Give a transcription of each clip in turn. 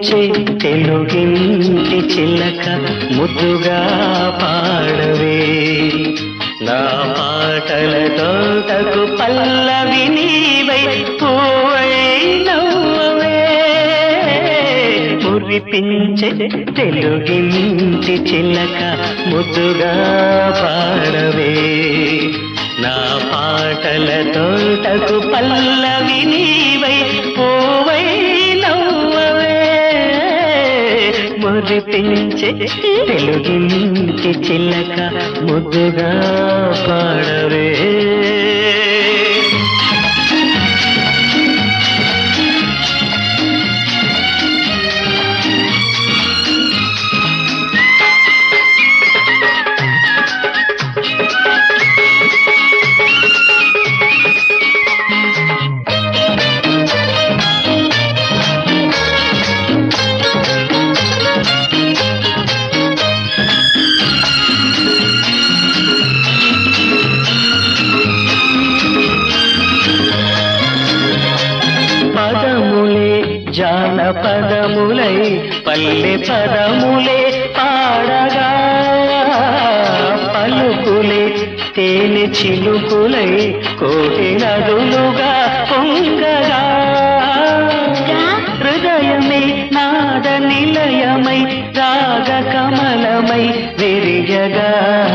మురిపించే తెలుగింటి చిల్లక ముద్దుగా పాడవే నా పాటల తోటకు పల్లవి నీవై పూవై నవ్వవే మురిపించే తెలుగింటి చిల్లక ముద్దుగా పాడవే నా పాటల తోటకు పల్లవి నీవై పూవై నవ్వవే మురిపించే తెలుగింటి చిల్లక ముద్దుగా పాడవే పదములే జానపదములై పల్లె పదములే పాడగా పలుకులే తేనె చిలుకులై కోటి నదులుగా పొంగగా హృదయమే నాద నిలయమై రాగ కమలమై విరియగా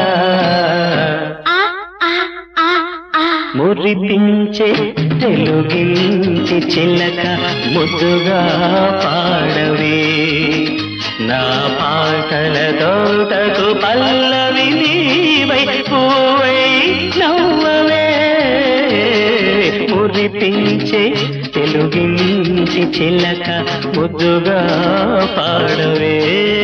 మురిపించే తెలుగింటి చిల్లక ముద్దుగా పాడవే నా పాటల తోటకు పల్లవి నీవై పూవై నవ్వవే మురిపించే తెలుగింటి చిల్లక ముద్దుగా పాడవే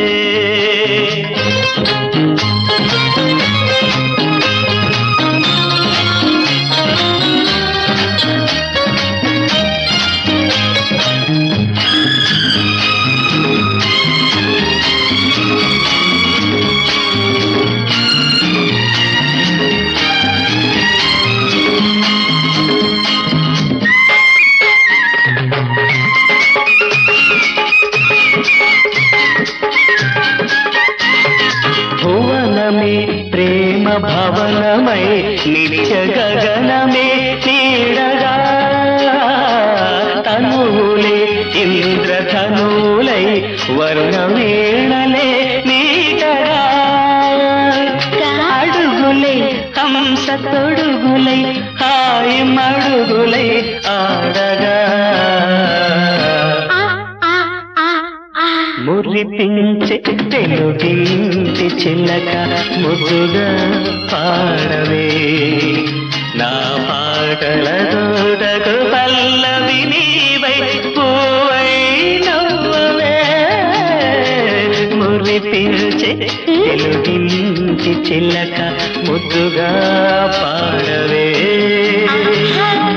భువనమే ప్రేమ భవనమై నిత్య గగనమే నీడగా తనువులే ఇంద్రధనులై వర్ణవీణలే నీడగా అడుగులై హంస తొడుగులై హాయి మడుగులై ఆడగా మురిపించే తెలుగింటి చిల్లక ముద్దుగా పాడవే నా పాటల తోటకు పల్లవి నీవై పూవై నవ్వవే మురిపించే తెలుగింటి చిల్లక ముద్దుగా పాడవే